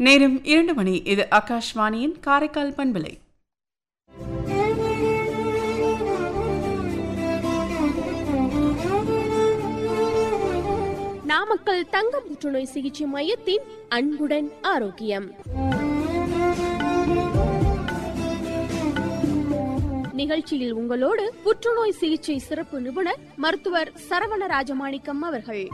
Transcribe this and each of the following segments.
நேரம் இரண்டு மணி இது ஆகாஷ்வாணியின் காரைக்கால் பண்பலை நாமக்கல் தங்க புற்றுநோய் சிகிச்சை மையத்தின் அன்புடன் ஆரோக்கியம் நிகழ்ச்சியில் உங்களோடு புற்றுநோய் சிகிச்சை சிறப்பு நிபுணர் மருத்துவர் சரவண ராஜமாணிக்கம் அவர்கள்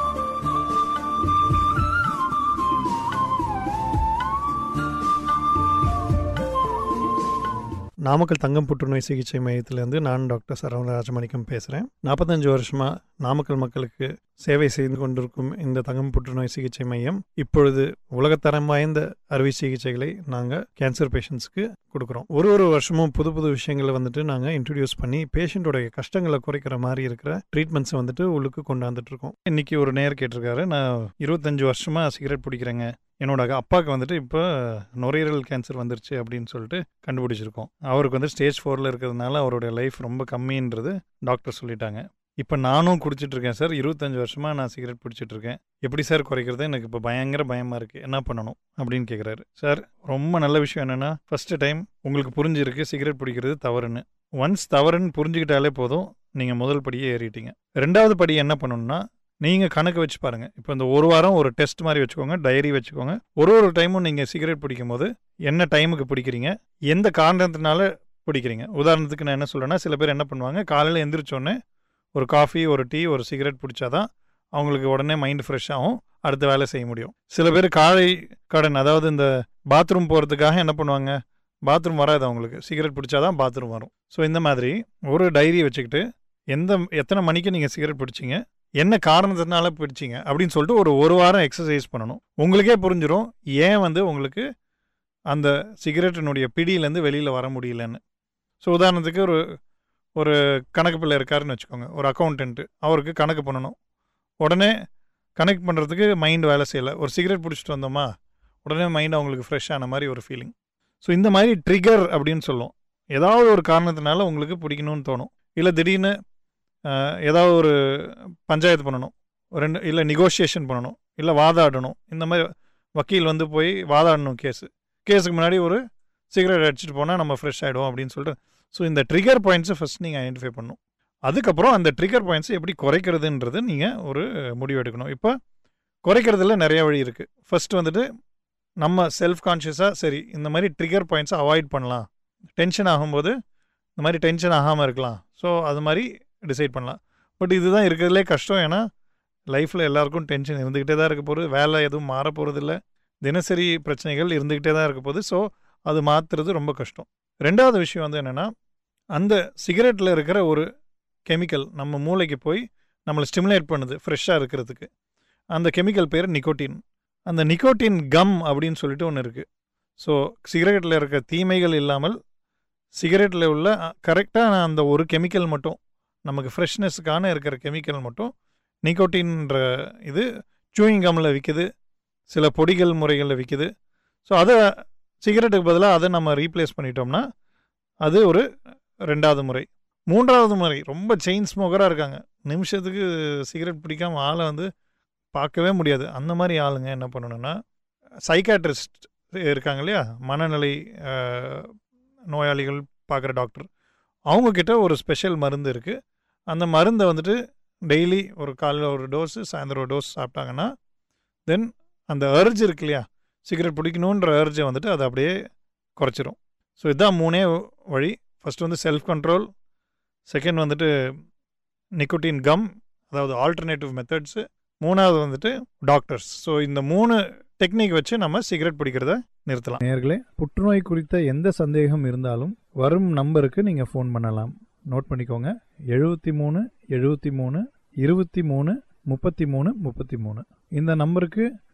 நாமக்கல் தங்கம் புற்றுநோய் சிகிச்சை மையத்திலேருந்து நான் டாக்டர் சரவண ராஜமாணிக்கம் பேசுகிறேன் நாற்பத்தஞ்சு வருஷமாக நாமக்கல் மக்களுக்கு சேவை செய்து கொண்டிருக்கும் இந்த தங்கம் புற்றுநோய் சிகிச்சை மையம் இப்பொழுது உலகத்தரம் வாய்ந்த அறுவை சிகிச்சைகளை நாங்கள் கேன்சர் பேஷண்ட்ஸ்க்கு கொடுக்குறோம் ஒரு ஒரு வருஷமும் புது புது விஷயங்களை வந்துட்டு நாங்கள் இன்ட்ரடியூஸ் பண்ணி பேஷண்ட்டோடைய கஷ்டங்களை குறைக்கிற மாதிரி இருக்கிற ட்ரீட்மெண்ட்ஸை வந்துட்டு உள்ளுக்கு கொண்டாந்துட்டு இருக்கோம் இன்னைக்கு ஒரு நேர் கேட்டிருக்காரு நான் இருபத்தஞ்சு வருஷமாக சிகரெட் பிடிக்கிறேங்க என்னோட அப்பாவுக்கு வந்துட்டு இப்போ நுரையீரல் கேன்சர் வந்துருச்சு அப்படின்னு சொல்லிட்டு கண்டுபிடிச்சிருக்கோம் அவருக்கு வந்து ஸ்டேஜ் ஃபோரில் இருக்கிறதுனால அவருடைய லைஃப் ரொம்ப கம்மின்றது டாக்டர் சொல்லிட்டாங்க இப்போ நானும் குடிச்சிட்டு இருக்கேன் சார் இருபத்தஞ்சு வருஷமாக நான் சிகரெட் பிடிச்சிட்டு இருக்கேன் எப்படி சார் குறைக்கிறது எனக்கு இப்போ பயங்கர பயமாக இருக்குது என்ன பண்ணணும் அப்படின்னு கேட்குறாரு சார் ரொம்ப நல்ல விஷயம் என்னென்னா ஃபஸ்ட்டு டைம் உங்களுக்கு புரிஞ்சிருக்கு சிகரெட் பிடிக்கிறது தவறுன்னு ஒன்ஸ் தவறுன்னு புரிஞ்சுக்கிட்டாலே போதும் நீங்கள் முதல் படியே ஏறிட்டீங்க ரெண்டாவது படி என்ன பண்ணணும்னா நீங்கள் கணக்கு வச்சு பாருங்கள் இப்போ இந்த ஒரு வாரம் ஒரு டெஸ்ட் மாதிரி வச்சுக்கோங்க டைரி வச்சுக்கோங்க ஒரு ஒரு டைமும் நீங்கள் சிகரெட் பிடிக்கும் போது என்ன டைமுக்கு பிடிக்கிறீங்க எந்த காரணத்தினால பிடிக்கிறீங்க உதாரணத்துக்கு நான் என்ன சொல்கிறேன்னா சில பேர் என்ன பண்ணுவாங்க காலையில் எந்திரிச்சோடனே ஒரு காஃபி ஒரு டீ ஒரு சிகரெட் பிடிச்சாதான் அவங்களுக்கு உடனே மைண்ட் ஃப்ரெஷ் ஆகும் அடுத்த வேலை செய்ய முடியும் சில பேர் காலை கடன் அதாவது இந்த பாத்ரூம் போகிறதுக்காக என்ன பண்ணுவாங்க பாத்ரூம் வராது அவங்களுக்கு சிகரெட் பிடிச்சாதான் பாத்ரூம் வரும் ஸோ இந்த மாதிரி ஒரு டைரி வச்சுக்கிட்டு எந்த எத்தனை மணிக்கு நீங்கள் சிகரெட் பிடிச்சிங்க என்ன காரணத்தினால பிடிச்சிங்க அப்படின்னு சொல்லிட்டு ஒரு ஒரு வாரம் எக்ஸசைஸ் பண்ணணும் உங்களுக்கே புரிஞ்சிடும் ஏன் வந்து உங்களுக்கு அந்த சிகரெட்டினுடைய பிடியிலேருந்து வெளியில் வர முடியலன்னு ஸோ உதாரணத்துக்கு ஒரு ஒரு கணக்கு பிள்ளை இருக்காருன்னு வச்சுக்கோங்க ஒரு அக்கௌண்டன்ட்டு அவருக்கு கணக்கு பண்ணணும் உடனே கணக்கு பண்ணுறதுக்கு மைண்ட் வேலை செய்யலை ஒரு சிகரெட் பிடிச்சிட்டு வந்தோமா உடனே மைண்ட் அவங்களுக்கு ஃப்ரெஷ் ஆன மாதிரி ஒரு ஃபீலிங் ஸோ இந்த மாதிரி ட்ரிகர் அப்படின்னு சொல்லுவோம் ஏதாவது ஒரு காரணத்தினால உங்களுக்கு பிடிக்கணும்னு தோணும் இல்லை திடீர்னு அஹ், ஏதாவது ஒரு பஞ்சாயத்து பண்ணணும் ரெண்டு இல்லை நெகோஷியேஷன் பண்ணணும் இல்லை வாதாடணும் இந்த மாதிரி வக்கீல் வந்து போய் வாதாடணும் கேஸு கேஸுக்கு முன்னாடி ஒரு சிகரெட் அடிச்சுட்டு போனால் நம்ம ஃப்ரெஷ் ஆகிடும் அப்படின்னு சொல்லிட்டு ஸோ இந்த ட்ரிகர் பாயிண்ட்ஸை ஃபஸ்ட் நீங்கள் ஐடென்டிஃபை பண்ணணும் அதுக்கப்புறம் அந்த ட்ரிகர் பாயிண்ட்ஸை எப்படி குறைக்கிறதுன்றது நீங்கள் ஒரு முடிவு எடுக்கணும் இப்போ குறைக்கிறதுல நிறைய வழி இருக்குது ஃபர்ஸ்ட் வந்துட்டு நம்ம செல்ஃப் கான்ஷியஸாக சரி இந்த மாதிரி ட்ரிகர் பாயிண்ட்ஸை அவாய்ட் பண்ணலாம் டென்ஷன் ஆகும்போது இந்த மாதிரி டென்ஷன் ஆகாமல் இருக்கலாம் ஸோ அது மாதிரி டிசைட் பண்ணலாம் பட் இதுதான் இருக்கிறதுலே கஷ்டம் ஏன்னா லைஃப்பில் எல்லாருக்கும் டென்ஷன் இருந்துக்கிட்டே தான் இருக்க போகுது வேலை எதுவும் மாற போகிறதில்ல தினசரி பிரச்சனைகள் இருந்துக்கிட்டே தான் இருக்க போகுது ஸோ அது மாற்றுறது ரொம்ப கஷ்டம் ரெண்டாவது விஷயம் வந்து என்னென்னா அந்த சிகரெட்டில் இருக்கிற ஒரு கெமிக்கல் நம்ம மூளைக்கு போய் நம்மளை ஸ்டிமுலேட் பண்ணுது ஃப்ரெஷ்ஷாக இருக்கிறதுக்கு அந்த கெமிக்கல் பேர் நிக்கோட்டின் அந்த நிக்கோட்டின் கம் அப்படின்னு சொல்லிட்டு ஒன்று இருக்குது ஸோ சிகரெட்டில் இருக்க தீமைகள் இல்லாமல் சிகரெட்டில் உள்ள கரெக்டான அந்த ஒரு கெமிக்கல் மட்டும் நமக்கு ஃப்ரெஷ்னஸ்க்கான இருக்கிற கெமிக்கல் மட்டும் நிக்கோட்டின்ற இது சூயிங் கம்மில் விற்கிது சில பொடிகள் முறைகளில் விற்கிது ஸோ அதை சிகரெட்டுக்கு பதிலாக அதை நம்ம ரீப்ளேஸ் பண்ணிட்டோம்னா அது ஒரு ரெண்டாவது முறை மூன்றாவது முறை ரொம்ப செயின் ஸ்மோக்கராக இருக்காங்க நிமிஷத்துக்கு சிகரெட் பிடிக்காம ஆளை வந்து பார்க்கவே முடியாது அந்த மாதிரி ஆளுங்க என்ன பண்ணணும்னா சைக்காட்ரிஸ்ட் இருக்காங்க இல்லையா மனநிலை அஹ், நோயாளிகள் பார்க்குற டாக்டர் அவங்கக்கிட்ட ஒரு ஸ்பெஷல் மருந்து இருக்குது அந்த மருந்தை வந்துட்டு டெய்லி ஒரு காலையில் ஒரு டோஸு சாயந்தரம் ஒரு டோஸ் சாப்பிட்டாங்கன்னா தென் அந்த அர்ஜ் இருக்கு இல்லையா சிகரெட் பிடிக்கணுன்ற அர்ஜை வந்துட்டு அதை அப்படியே குறைச்சிரும் ஸோ இதுதான் மூணே வழி ஃபர்ஸ்ட் வந்து செல்ஃப் கண்ட்ரோல் செகண்ட் வந்துட்டு நிக்கோட்டின் கம் அதாவது ஆல்டர்னேட்டிவ் மெத்தட்ஸு மூணாவது வந்துட்டு டாக்டர்ஸ் ஸோ இந்த மூணு டெக்னிக் வச்சு நம்ம சிகரெட் பிடிக்கிறத நிறுத்தலாம் நேர்களே புற்றுநோய் குறித்த எந்த சந்தேகம் இருந்தாலும் வரும் நம்பருக்கு நீங்கள் ஃபோன் பண்ணலாம் நோட் பண்ணிக்கோங்க எழுபத்தி மூணு எழுபத்தி மூணு இருபத்தி மூணு முப்பத்தி மூணு முப்பத்தி மூணு இந்த நம்பருக்கு